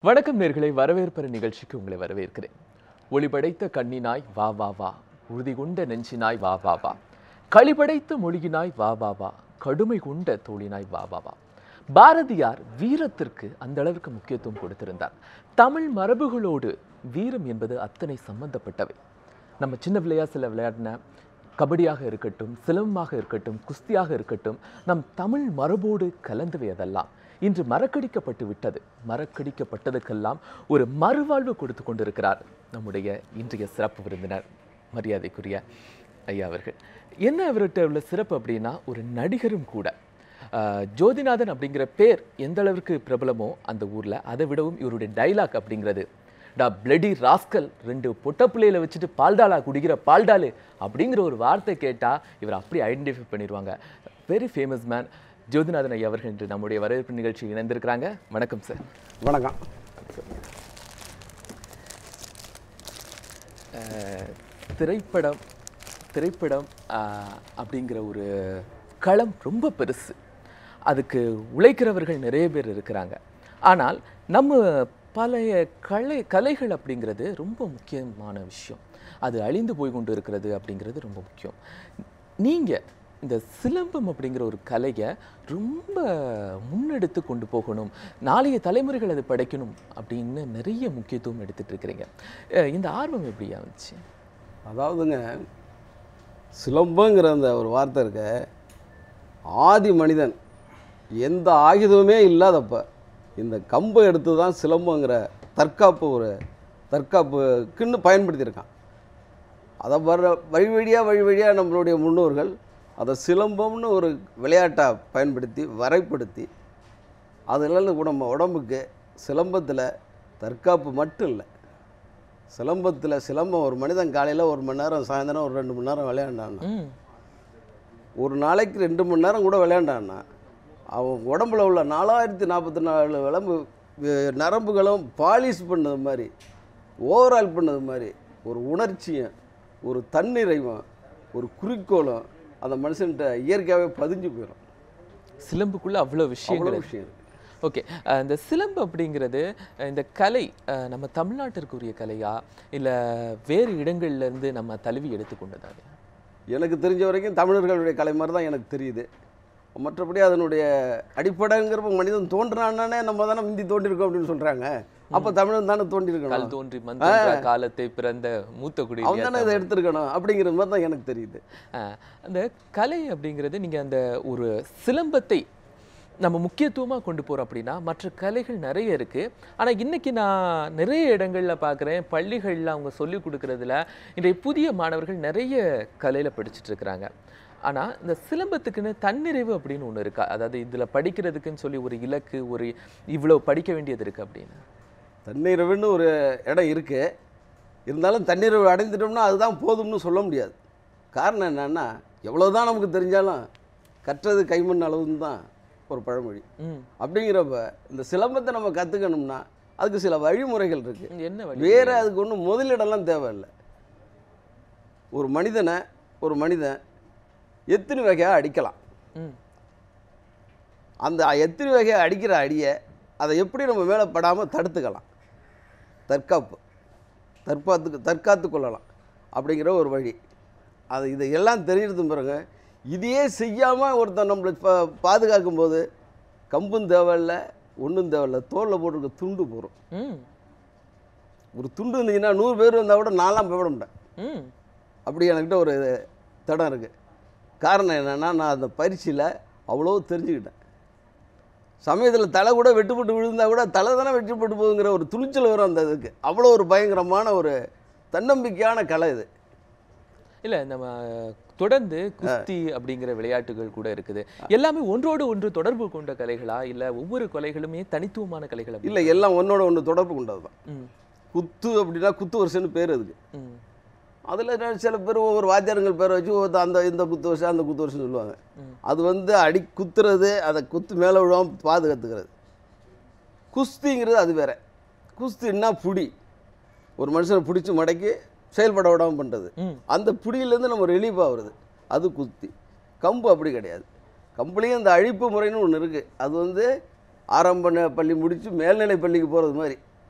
வணக்கம் நேர்களை வரவேற்பற நிகழ்ச்சிக்கு உங்களை வரவேற்கிறேன் ஒளிபடைத்த கண்ணினாய் வா வா வா உறுதி கொண்ட நெஞ்சினாய் வா வா வா களிபடைத்த மொழியினாய் வா வா வா கடுமை கொண்ட தோழினாய் வா வா வா பாரதியார் வீரத்திற்கு அந்த அளவிற்கு முக்கியத்துவம் கொடுத்திருந்தார் தமிழ் மரபுகளோடு வீரம் என்பது அத்தனை சம்பந்தப்பட்டவை நம்ம சின்ன பிள்ளையா சில விளையாடின கபடியாக இருக்கட்டும் சிலம்பமாக இருக்கட்டும் குஸ்தியாக இருக்கட்டும் நம் தமிழ் மரபோடு கலந்தவை அதெல்லாம் இன்று மறக்கடிக்கப்பட்டு விட்டது மறக்கடிக்கப்பட்டதுக்கெல்லாம் ஒரு மறுவாழ்வு கொடுத்து கொண்டிருக்கிறார் நம்முடைய இன்றைய சிறப்பு விருந்தினர் மரியாதைக்குரிய ஐயா அவர்கள் என்ன அவர்கிட்ட உள்ள சிறப்பு அப்படின்னா ஒரு நடிகரும் கூட ஆஹ், ஜோதிநாதன் அப்படிங்கிற பேர் எந்த அளவிற்கு பிரபலமோ அந்த ஊர்ல அதை விடவும் இவருடைய டைலாக் அப்படிங்கிறது டா பிளடி ராஸ்கல் ரெண்டு பொட்ட பிள்ளையில வச்சுட்டு பால்டாலா குடிக்கிற பால்டாலு அப்படிங்கிற ஒரு வார்த்தை கேட்டா இவர் அப்படி ஐடென்டிஃபை பண்ணிடுவாங்க வெரி ஃபேமஸ் மேன் ஜோதிநாதன் ஐயா அவர்கள் இன்று நம்முடைய வரவேற்பு நிகழ்ச்சி இணைந்திருக்கிறாங்க வணக்கம் சார் வணக்கம் அஹ், திரைப்படம் திரைப்படம் அஹ், அப்படிங்கிற ஒரு களம் ரொம்ப பெருசு அதுக்கு உழைக்கிறவர்கள் நிறைய பேர் இருக்கிறாங்க ஆனால் நம்ம பழைய கலை கலைகள் அப்படிங்கிறது ரொம்ப முக்கியமான விஷயம் அது அழிந்து போய் கொண்டு இருக்கிறது அப்படிங்கிறது ரொம்ப முக்கியம் நீங்கள் இந்த சிலம்பம் அப்படிங்கிற ஒரு கலையை ரொம்ப முன்னெடுத்து கொண்டு போகணும் நாளைய தலைமுறைகள் அதை படைக்கணும் அப்படின்னு நிறைய முக்கியத்துவம் எடுத்துட்டு இருக்கிறீங்க அஹ் இந்த ஆர்வம் எப்படியா வந்துச்சு அதாவதுங்க சிலம்பங்கிற அந்த ஒரு வார்த்தை இருக்க ஆதி மனிதன் எந்த ஆயுதமுமே இல்லாதப்ப இந்த கம்பை எடுத்து தான் சிலம்பங்கிற தற்காப்பு ஒரு தற்காப்புக்குன்னு பயன்படுத்தியிருக்கான் அதை வர்ற வழி வழியாக வழி வழியாக நம்மளுடைய முன்னோர்கள் அதை சிலம்பம்னு ஒரு விளையாட்டாக பயன்படுத்தி வரைப்படுத்தி அதில் கூட நம்ம உடம்புக்கு சிலம்பத்தில் தற்காப்பு மட்டும் இல்லை சிலம்பத்தில் சிலம்பம் ஒரு மனிதன் காலையில் ஒரு மணி நேரம் சாயந்தரம் ஒரு ரெண்டு மணி நேரம் விளையாண்டான்னா ம் ஒரு நாளைக்கு ரெண்டு மணி நேரம் கூட விளையாண்டான்னா அவன் உடம்புல உள்ள நாலாயிரத்தி நாற்பத்தி நாலு விளம்பு வி- நரம்புகளும் பாலிஷ் பண்ணது மாதிரி ஓவரால் பண்ணது மாதிரி ஒரு உணர்ச்சியும் ஒரு தன்னிறைவும் ஒரு குறிக்கோளும் அந்த மனுஷன்கிட்ட இயற்கையாகவே பதிஞ்சு போயிடும் சிலம்புக்குள்ள அவ்வளோ விஷயங்கள் அவ்வளோ இருக்கு. விஷயம் இருக்கு ஓகே அஹ் இந்த சிலம்பு அப்படிங்கிறது அஹ் இந்த கலை அஹ் நம்ம தமிழ்நாட்டிற்குரிய கலையா இல்லை வேறு இடங்கள்ல இருந்து நம்ம தழுவி எடுத்துக்கொண்டதா அது? எனக்கு தெரிஞ்ச வரைக்கும் தமிழர்களுடைய கலை மாதிரி தான் எனக்கு தெரியுது மற்றபடி அதனுடைய அடிப்படைங்கிறப்ப மனிதன் தோன்றினானே நம்ம தானே முந்தி தோன்றிருக்கோம் அப்படின்னு சொல்கிறாங்க அப்போ தமிழன் தானே கல் தோன்றிருக்கணும் தோன்றி மண் தோன்றா காலத்தை பிறந்த மூத்த குடி அவன் தானே இதை எடுத்திருக்கணும் அப்படிங்கிற மாதிரி தான் எனக்கு தெரியுது அஹ் அந்த கலை அப்படிங்கிறது நீங்க அந்த ஒரு சிலம்பத்தை நம்ம முக்கியத்துவமா கொண்டு போறோம் அப்படின்னா மற்ற கலைகள் நிறைய இருக்கு ஆனா இன்னைக்கு நான் நிறைய இடங்கள்ல பார்க்குறேன் பள்ளிகள்ல அவங்க சொல்லி கொடுக்கறதுல இன்றைய புதிய மாணவர்கள் நிறைய கலையில படிச்சுட்டு இருக்கிறாங்க ஆனா இந்த சிலம்பத்துக்குன்னு தன்னிறைவு அப்படின்னு ஒண்ணு இருக்கா அதாவது இதுல படிக்கிறதுக்குன்னு சொல்லி ஒரு இலக்கு ஒரு இவ்வளவு படிக்க வேண்டியது இருக்கு அப்படின்னு தண்ணீரவுன்னு ஒரு இடம் இருக்குது இருந்தாலும் தண்ணீரவு அடைந்துட்டோம்னா அதுதான் போதும்னு சொல்ல முடியாது காரணம் என்னன்னா எவ்வளோதான் நமக்கு தெரிஞ்சாலும் கற்றது கைமண் அளவுன்னு தான் ஒரு பழமொழி ம் அப்படிங்கிறப்ப இந்த சிலம்பத்தை நம்ம கற்றுக்கணும்னா அதுக்கு சில வழிமுறைகள் இருக்குது என்ன வழி வேற அதுக்கு ஒன்றும் முதலிடம்லாம் தேவையில்லை ஒரு மனிதனை ஒரு மனிதன் எத்தனை வகையாக அடிக்கலாம் ம் அந்த எத்தனை வகையாக அடிக்கிற அடியை அதை எப்படி நம்ம மேலே படாமல் தடுத்துக்கலாம் தற்காப்பு தற்காத்து தற்காத்து கொள்ளலாம் அப்படிங்கிற ஒரு வழி அது இதை எல்லாம் தெரிஞ்சது பிறகு இதையே செய்யாமல் ஒருத்தன் நம்மளை பா பாதுகாக்கும் போது கம்பும் தேவையில்ல ஒன்றும் தேவையில்ல தோலில் போட்டிருக்க துண்டு போகிறோம் ம் ஒரு துண்டு இருந்துச்சுன்னா நூறு பேர் வந்தால் கூட நான்லாம் போய்விட மாட்டேன் ம் அப்படி என்கிட்ட ஒரு தடம் இருக்குது காரணம் என்னென்னா நான் அந்த பயிற்சியில் அவ்வளோ தெரிஞ்சுக்கிட்டேன் சமயத்தில் தலை கூட வெட்டுப்பட்டு விழுந்தா கூட தலை தானே வெட்டுப்பட்டு போகுங்கிற ஒரு துணிச்சல் வரும் அந்த இதுக்கு அவ்வளோ ஒரு பயங்கரமான ஒரு தன்னம்பிக்கையான கலை இது இல்ல நம்ம தொடர்ந்து குஸ்தி அப்படிங்கிற விளையாட்டுகள் கூட இருக்குது எல்லாமே ஒன்றோடு ஒன்று தொடர்பு கொண்ட கலைகளா இல்ல ஒவ்வொரு கலைகளுமே தனித்துவமான கலைகள் அப்படி? இல்லை எல்லாம் ஒன்னோட ஒன்று தொடர்பு கொண்டது தான் ம், குத்து அப்படின்னா குத்து வருஷன்னு பேர் அதுக்கு ம், அதில் சில பேர் ஒவ்வொரு வாத்தியாரங்கள் பேரை வச்சு ஒருத்த அந்த இந்த குத்து வருஷம் அந்த குத்து வருஷம் சொல்லுவாங்க ம். அது வந்து அடி குத்துறது அதை குத்து மேலே விழாம பாதுகாத்துக்கிறது குஸ்திங்கிறது அது வேற குஸ்தின்னா புடி ஒரு மனுஷனை பிடிச்சி மடக்கி செயல்பட விடாமல் பண்ணுறது ம், அந்த புடியிலேருந்து நம்ம ரிலீஃப் ஆகுறது அது குஸ்தி கம்பு அப்படி கிடையாது கம்புலேயும் இந்த அழிப்பு முறைன்னு ஒன்று இருக்குது அது வந்து ஆரம்ப ந- பள்ளி முடித்து மேல்நிலை பள்ளிக்கு போகிறது மாதிரி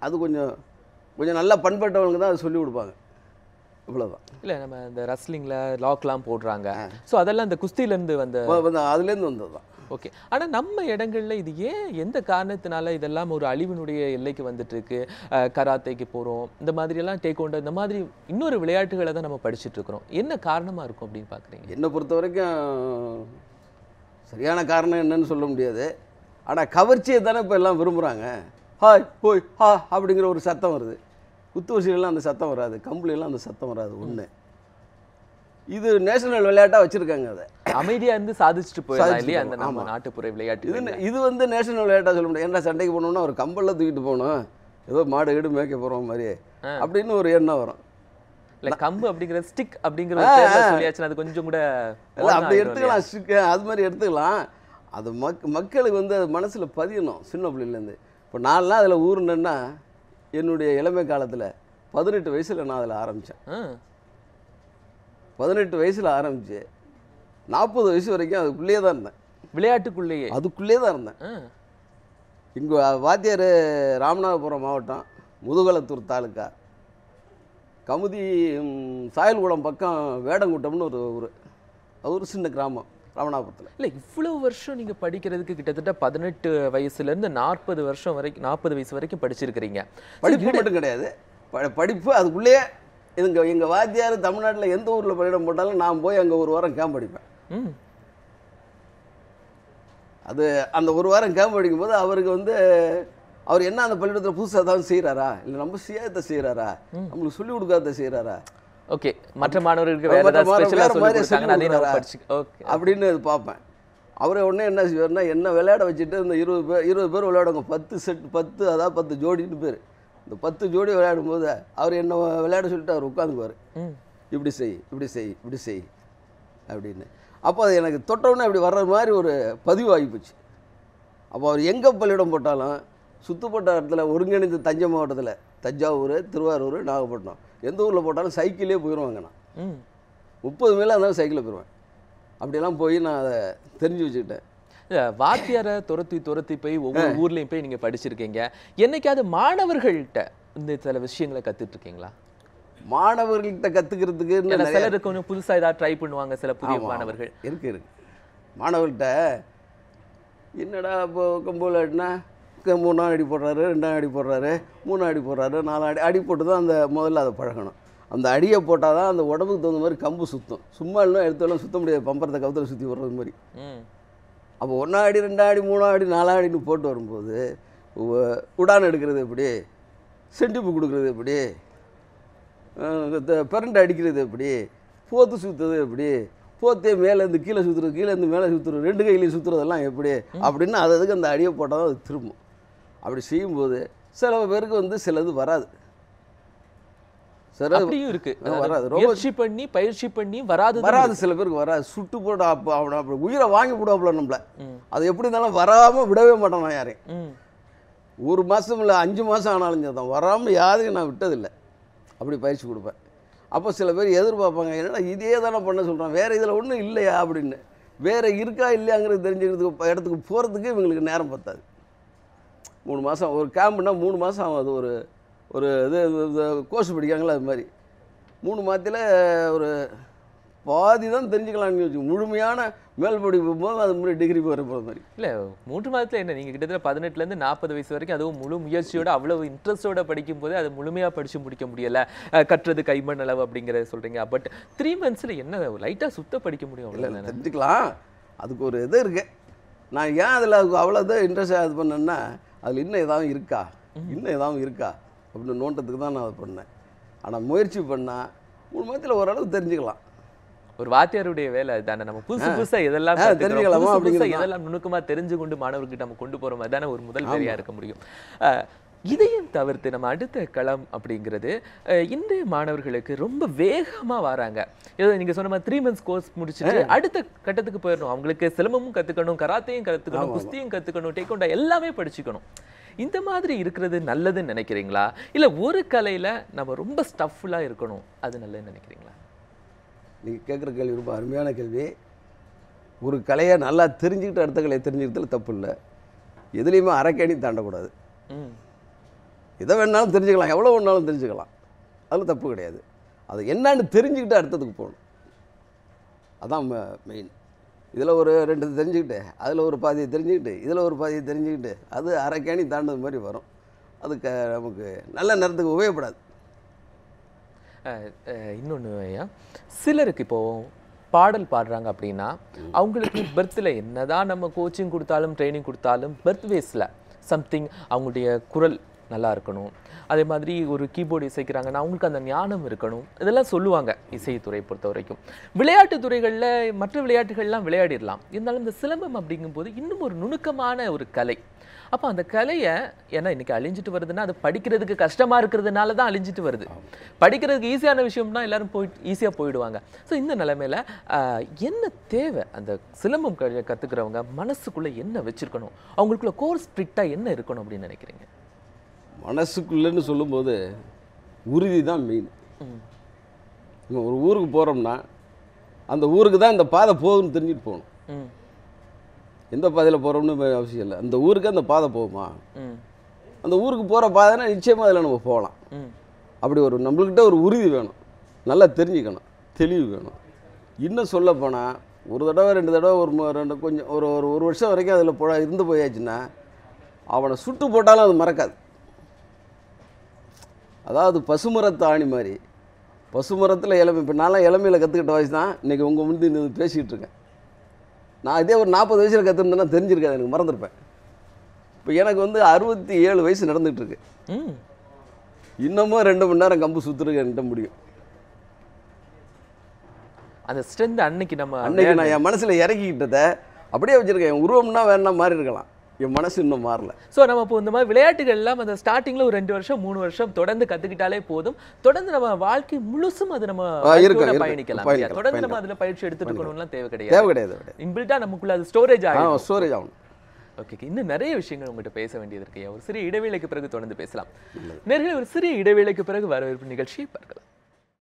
அது கொஞ்சம் கொஞ்சம் நல்லா பண்பட்டவங்க தான் அதை சொல்லி கொடுப்பாங்க இவ்வளோதான் இல்ல நம்ம இந்த ரஸ்லிங்ல லாக்லாம் போடுறாங்க சோ அதெல்லாம் இந்த குஸ்தியில இருந்து வந்த வந்து அதுலேருந்து வந்தது தான் ஓகே ஆனா நம்ம இடங்கள்ல இது ஏன் எந்த காரணத்தினால இதெல்லாம் ஒரு அழிவினுடைய எல்லைக்கு வந்துட்டு இருக்கு அஹ், கராத்தேக்கு போறோம் இந்த மாதிரி எல்லாம் டேக் இந்த மாதிரி இன்னொரு விளையாட்டுகளை தான் நம்ம படிச்சுட்டு இருக்கிறோம் என்ன காரணமா இருக்கும் அப்படின்னு பாக்குறீங்க என்னை பொறுத்த வரைக்கும் சரியான காரணம் என்னன்னு சொல்ல முடியாது ஆனால் கவர்ச்சியை தானே இப்போ எல்லாம் விரும்புகிறாங்க ஹாய் போய் ஹா அப்படிங்கிற ஒரு சத்தம் வருது குத்துவசிகள்லாம் அந்த சத்தம் வராது கம்பளியெல்லாம் அந்த சத்தம் வராது ஒன்று இது நேஷனல் விளையாட்டாக வச்சுருக்காங்க அதை அமைதியா இருந்து சாதிச்சுட்டு போயிடலாம் சாதிச்சுட்டு இல்லையா அந்த போகலாம், நம்ம ஆமா. நாட்டுப்புற விளையாட்டு இது இது வந்து நேஷனல் விளையாட்டாக சொல்ல முடியாது என்ன சண்டைக்கு போகணும்னா ஒரு கம்பலில் தூக்கிட்டு போகணும் ஏதோ மாடு வீடு மேய்க்க போகிறோம் மாதிரி அப்படின்னு ஒரு எண்ணம் வரும் இல்ல கம்பு அப்படிங்கிற ஸ்டிக் அப்படிங்கிற ஆ, ஒரு பேர்ல ஆ. சொல்லியாச்சுன்னா அது கொஞ்சம் கூட இல்லை modern அப்படி ஆயிரும் எடுத்துக்கலாம் ஸ்டிக்கு அது மாதிரி எடுத்துக்கலாம் அது மக் மக்களுக்கு வந்து அது மனசில் பதியணும் சின்ன பிள்ளையிலேருந்து இப்போ நான்லாம் அதில் ஊர்னேன்னா என்னுடைய இளமை காலத்தில் பதினெட்டு வயசில் நான் அதில் ஆரம்பித்தேன் இல்லையா? ஆ. பதினெட்டு வயசில் ஆரம்பித்து நாற்பது வயசு வரைக்கும் அதுக்குள்ளேயே தான் இருந்தேன் விளையாட்டுக்குள்ளேயே அதுக்குள்ளேயே தான் இருந்தேன் ஆ. இங்கே வாத்தியார் ராமநாதபுரம் மாவட்டம் முதுகலத்தூர் தாலுக்கா கமுதி ம், சாயல்குளம் பக்கம் வேடங்குட்டம்னு ஒரு ஊர் அது ஒரு சின்ன கிராமம் ராமநாதபுரத்தில் இல்ல இவ்வளவு வருஷம் நீங்க படிக்கிறதுக்கு கிட்டத்தட்ட பதினெட்டு வயசுல இருந்து நாற்பது வருஷம் வரைக்கும் நாற்பது வயசு வரைக்கும் படிச்சிருக்கிறீங்க படிப்பு மட்டும் கிடையாது ப- படிப்பு அதுக்குள்ளேயே எங்க எங்கள் வாத்தியார் தமிழ்நாட்டில் எந்த ஊரில் பள்ளியிடம் போட்டாலும் நான் போய் அங்கே ஒரு வாரம் கேம்ப் படிப்பேன் ம் அது அந்த ஒரு வாரம் கேம்ப் படிக்கும்போது அவருக்கு வந்து அவர் என்ன அந்த பள்ளிக்கூடத்தில் புதுசாக தான் செய்கிறாரா இல்லை நம்ம செய்யாத செய்கிறாரா நம்மளுக்கு சொல்லிக் கொடுக்காத செய்கிறாரா ஓகே மற்ற மாணவர்களுக்கு வேற மற்ற ஏதாவது மாணவர் ஸ்பெஷலா வேற சொல்லி மாதிரி கொடுத்தாங்கன்னா அதையும் நம்ம சொல்லிக் படிச்சு ஓகே அப்படின்னு இது பார்ப்பேன் அவரை உடனே என்ன செய்வார்னா என்ன விளையாட வச்சுட்டு இந்த இருபது பேர் இருபது பேர் விளையாடுவாங்க பத்து செட் பத்து அதாவது பத்து ஜோடின்னு பேர் இந்த பத்து ஜோடி விளையாடும் போது அவர் என்ன விளையாட சொல்லிட்டு அவர் உட்காந்துக்குவார் ம் இப்படி செய் இப்படி செய் இப்படி செய் அப்படின்னு அப்போ அது எனக்கு தொட்டவுடனே அப்படி வர்ற மாதிரி ஒரு பதிவு ஆகி போச்சு அப்போ அவர் எங்கே பள்ளியிடம் போட்டாலும் சுத்துப்பட்ட இடத்துல ஒருங்கிணைந்த தஞ்சை மாவட்டத்தில் தஞ்சாவூர் திருவாரூர் நாகப்பட்டினம் எந்த ஊரில் போட்டாலும் சைக்கிளே போயிடுவாங்க நான் ம் முப்பது மேலே இருந்தாலும் சைக்கிளில் போயிடுவேன் அப்படியெல்லாம் போய் நான் அதை தெரிஞ்சு வச்சுக்கிட்டேன் இல்ல, வாத்தியாரை துரத்தி துரத்தி போய் ஒவ்வொரு ஊர்லயும் போய் நீங்க படிச்சிருக்கீங்க என்னைக்காவது மாணவர்கள்ட்ட இந்த சில விஷயங்களை கத்துட்டு இருக்கீங்களா மாணவர்கள்ட்ட கற்றுக்கிறதுக்கு ஏன்னா சிலருக்கு கொஞ்சம் புதுசா ஏதாவது ட்ரை பண்ணுவாங்க சில புதிய மாணவர்கள் இருக்கு இருக்கு மாணவர்கள்ட்ட என்னடா இப்போ கம்போல் ஆடினா மூணாம் அடி போடுறாரு ரெண்டாம் அடி போடுறாரு மூணாம் அடி போடுறாரு நாலாம் அடி அடி போட்டு தான் அந்த முதல்ல அதை பழகணும் அந்த அடியை போட்டால் தான் அந்த உடம்புக்கு தகுந்த மாதிரி கம்பு சுற்றும் சும்மா இல்லைனா எடுத்தாலும் சுத்த முடியாது பம்பரத்தை கவுத்தில் சுற்றி வர்றது மாதிரி ம் அப்போ ஒன்றாம் அடி ரெண்டாம் அடி மூணாம் அடி நாலாம் அடின்னு போட்டு வரும்போது உ- உடான் எடுக்கிறது எப்படி செண்டிப்பு கொடுக்குறது எப்படி பிறண்டு அடிக்கிறது எப்படி போத்து சுற்றுறது எப்படி போத்தே மேலேருந்து கீழே சுற்றுறது கீழேருந்து மேலே சுற்றுறது ரெண்டு கையிலையும் சுற்றுறதெல்லாம் எப்படி அப்படின்னு அது அதுக்கு அந்த அடியை போட்டால் தான் அது திரும்பும் அப்படி செய்யும்போது சில பேருக்கு வந்து சிலது வராது சில அப்படியும் இருக்கு அது வராது. அதாவது ரொம்ப- முயற்சி பண்ணி பயிற்சி பண்ணி வராது வராது சில பேருக்கு வராது சுட்டு போட்டு அப்போ அவனை அப்படி உயிரை வாங்கி போடுவாப்புல நம்மள ம். அது எப்படி இருந்தாலும் வராமல் விடவே மாட்டான் நான் யாரையும் ம் ஒரு மாதம் இல்லை அஞ்சு மாதம் ஆனாலும் சரி தான் வராமல் யாரையும் நான் விட்டதில்லை அப்படி பயிற்சி கொடுப்பேன் அப்போ சில பேர் எதிர்பார்ப்பாங்க என்னடா இதே தானே பண்ண சொல்கிறான் வேறு இதில் ஒன்றும் இல்லையா அப்படின்னு வேறு இருக்கா இல்லையாங்கிறது தெரிஞ்சுக்கிறதுக்கு ப- இடத்துக்கு போகிறதுக்கு இவங்களுக்கு நேரம் பத்தாது மூணு மாதம் ஒரு கேம்புனா மூணு மாதம் ஆகும் அது ஒரு ஒரு இது இது கோர்ஸ் படிக்காங்களா அது மாதிரி மூணு மாதத்தில் ஒரு பாதி தான் தெரிஞ்சுக்கலாம்னு வச்சு முழுமையான மேல் படிப்பு போது அது மாதிரி டிகிரி வர போகிற மாதிரி இல்ல மூன்று மாதத்துல என்ன நீங்க கிட்டத்தட்ட பதினெட்டுல இருந்து நாற்பது வயசு வரைக்கும் அதுவும் முழு முயற்சியோட அவ்வளவு இன்ட்ரெஸ்டோட படிக்கும் போது அது முழுமையா படிச்சு முடிக்க முடியல அஹ், கற்றது கைமண் அளவு அப்படிங்கறத சொல்றீங்க பட் த்ரீ மந்த்ஸ்ல என்ன லைட்டா சுத்த படிக்க முடியும் இல்லை அவ்வளவுதானே தெரிஞ்சுக்கலாம் அதுக்கு ஒரு இது இருக்கு நான் ஏன் அதில் அவ்வளோ இது இன்ட்ரெஸ்ட் இது பண்ணேன்னா அதில் இன்னும் ஏதாவது இருக்கா இன்னும் ஏதாவது இருக்கா அப்படின்னு நோண்டத்துக்கு தான் நான் அதை பண்ணேன் ஆனால் முயற்சி பண்ணால் மூணு மாதத்தில் ஓரளவு தெரிஞ்சுக்கலாம் ஒரு வாத்தியாருடைய வேலை தானே நம்ம புதுசு புதுசா எதெல்லாம் ஆ, கத்துக்கிறோம், தெரிஞ்சுக்கலாமா புதுசு புதுசா அப்படிங்கிறது தான். எதெல்லாம் நுணுக்கமா தெரிஞ்சு கொண்டு மாணவர்கிட்ட நம்ம கொண்டு போறோம் அதானே ஒரு முதல் வேலையா இருக்க முடியும் அஹ், இதையும் தவிர்த்து நம்ம அடுத்த களம் அப்படிங்கிறது அஹ், இன்றைய மாணவர்களுக்கு ரொம்ப வேகமா வராங்க ஏதோ நீங்க சொன்ன மாதிரி த்ரீ மந்த்ஸ் கோர்ஸ் முடிச்சுட்டு அடுத்த கட்டத்துக்கு போயிடணும் அவங்களுக்கு சிலம்பமும் கத்துக்கணும் கராத்தையும் கத்துக்கணும் ஆமா, ஆமா. குஸ்தியும் கத்துக்கணும் டேக்கொண்டா எல்லாமே படிச்சுக்கணும் இந்த மாதிரி இருக்கிறது நல்லதுன்னு நினைக்கிறீங்களா இல்ல ஒரு கலையில நம்ம ரொம்ப ஸ்டஃப்ஃபுல்லா இருக்கணும் அது நல்லதுன்னு நினைக்கிறீங்களா நீங்கள் கேட்குற கேள்வி ரொம்ப அருமையான கேள்வி ஒரு கலையை நல்லா தெரிஞ்சுக்கிட்டு அடுத்த கலையை தெரிஞ்சுக்கிறதுல தப்பு இல்லை எதுலேயுமே அரைக்கணி தாண்டக்கூடாது ம் எதை வேணாலும் தெரிஞ்சுக்கலாம் எவ்வளோ வேணாலும் தெரிஞ்சுக்கலாம் அதில் தப்பு கிடையாது அது என்னன்னு தெரிஞ்சுக்கிட்டு அடுத்ததுக்கு போகணும் அதான் மெயின் இதில் ஒரு ரெண்டு தெரிஞ்சுக்கிட்டு அதில் ஒரு பாதியை தெரிஞ்சுக்கிட்டு இதில் ஒரு பாதியை தெரிஞ்சுக்கிட்டு அது அரைக்கேணி தாண்டது மாதிரி வரும் அதுக்கு நமக்கு நல்ல நேரத்துக்கு உபயோகப்படாது இன்னொன்று ஐயா சிலருக்கு இப்போ பாடல் பாடுறாங்க அப்படின்னா அவங்களுக்கு பர்த்தில் என்னதான் நம்ம கோச்சிங் கொடுத்தாலும் ட்ரைனிங் கொடுத்தாலும் பர்த் வேஸில் சம்திங் அவங்களுடைய குரல் நல்லா இருக்கணும் அதே மாதிரி ஒரு கீபோர்டு இசைக்கிறாங்கன்னா அவங்களுக்கு அந்த ஞானம் இருக்கணும் இதெல்லாம் சொல்லுவாங்க இசைத்துறை பொறுத்த வரைக்கும் விளையாட்டு துறைகளில் மற்ற விளையாட்டுகள்லாம் விளையாடிடலாம் இருந்தாலும் இந்த சிலம்பம் அப்படிங்கும்போது இன்னும் ஒரு நுணுக்கமான ஒரு கலை அப்போ அந்த கலையை ஏன்னா இன்னைக்கு அழிஞ்சிட்டு வருதுன்னா அது படிக்கிறதுக்கு கஷ்டமா இருக்கிறதுனால தான் அழிஞ்சிட்டு வருது படிக்கிறதுக்கு ஈஸியான விஷயம்னா எல்லாரும் போயிட்டு ஈஸியாக போயிடுவாங்க ஸோ இந்த நிலைமையில ஆஹ், என்ன தேவை அந்த சிலம்பம் க- கத்துக்கிறவங்க மனசுக்குள்ள என்ன வச்சிருக்கணும் அவங்களுக்குள்ள கோர் ஸ்ட்ரிக்டாக என்ன இருக்கணும் அப்படின்னு நினைக்கிறீங்க மனசுக்குள்ளேன்னு சொல்லும்போது உறுதி தான் மெயின் ம். நம்ம ஒரு ஊருக்கு போகிறோம்னா அந்த ஊருக்கு தான் இந்த பாதை போகுதுன்னு தெரிஞ்சுட்டு போகணும் ம் எந்த பாதையில் போகிறோம்னு அவசியம் இல்லை அந்த ஊருக்கு அந்த பாதை போகுமா ம் அந்த ஊருக்கு போகிற பாதைனா நிச்சயமாக அதில் நம்ம போகலாம் ம் அப்படி ஒரு நம்மள்கிட்ட ஒரு உறுதி வேணும் நல்லா தெரிஞ்சுக்கணும் தெளிவு வேணும் இன்னும் சொல்ல போனால் ஒரு தடவை ரெண்டு தடவை ஒரு மு- ரெண்டு கொஞ்சம் ஒரு ஒரு ஒரு வருஷம் வரைக்கும் அதில் போ இருந்து போயாச்சுன்னா அவனை சுட்டு போட்டாலும் அது மறக்காது அதாவது பசுமரத்து ஆணி மாதிரி பசுமரத்தில் இளமை இப்போ நான்லாம் இளமையில் கற்றுக்கிட்ட வயசு தான் இன்றைக்கி உங்கள் முந்தி நின்னு பேசிகிட்டு இருக்கேன் நான் இதே ஒரு நாற்பது வயசில் கற்றுருந்தேன்னா தெரிஞ்சிருக்காது எனக்கு மறந்துருப்பேன் இப்போ எனக்கு வந்து அறுபத்தி ஏழு வயசு நடந்துகிட்டு இருக்கு ம் இன்னமும் ரெண்டு மணி நேரம் கம்பு சுற்றுருக்கு என்கிட்ட முடியும் அந்த ஸ்ட்ரென்த் அன்னைக்கு நம்ம அன்னைக்கு நான் என் மனசில் இறக்கிக்கிட்டதை அப்படியே வச்சுருக்கேன் என் உருவம்னா வேணா மாறி இருக்கலாம் என் மனசு இன்னும் மாறல ஸோ நம்ம இப்போ இந்த மாதிரி விளையாட்டுகள் எல்லாம் அந்த ஸ்டார்டிங்ல ஒரு ரெண்டு வருஷம் மூணு வருஷம் தொடர்ந்து கத்துக்கிட்டாலே போதும் தொடர்ந்து நம்ம வாழ்க்கை முழுசும் அது நம்ம ஆ, இருக்கும், வாழ்க்கையோட இருக்கும். பயணிக்கலாம் பயணிக்கலாம், இல்லையா? தொடர்ந்து நம்ம பயணிக்கலாம். அதுல பயிற்சி எடுத்துட்டு இருக்கணும்லாம் தேவை தேவை கிடையாது கிடையாது கிடையாது இன்பில்ட்டா நமக்குள்ள அது ஸ்டோரேஜ் ஆ ஆகும் ஸ்டோரேஜ் ஆகணும் ஓகே இன்னும் நிறைய விஷயங்கள் உங்ககிட்ட பேச வேண்டியது இருக்கு ஒரு சிறிய இடைவேளைக்கு பிறகு தொடர்ந்து பேசலாம் நேர்களே ஒரு சிறிய இடைவேளைக்கு பிறகு வரவேற்பு நிகழ்ச்சியை பார்க்கலாம்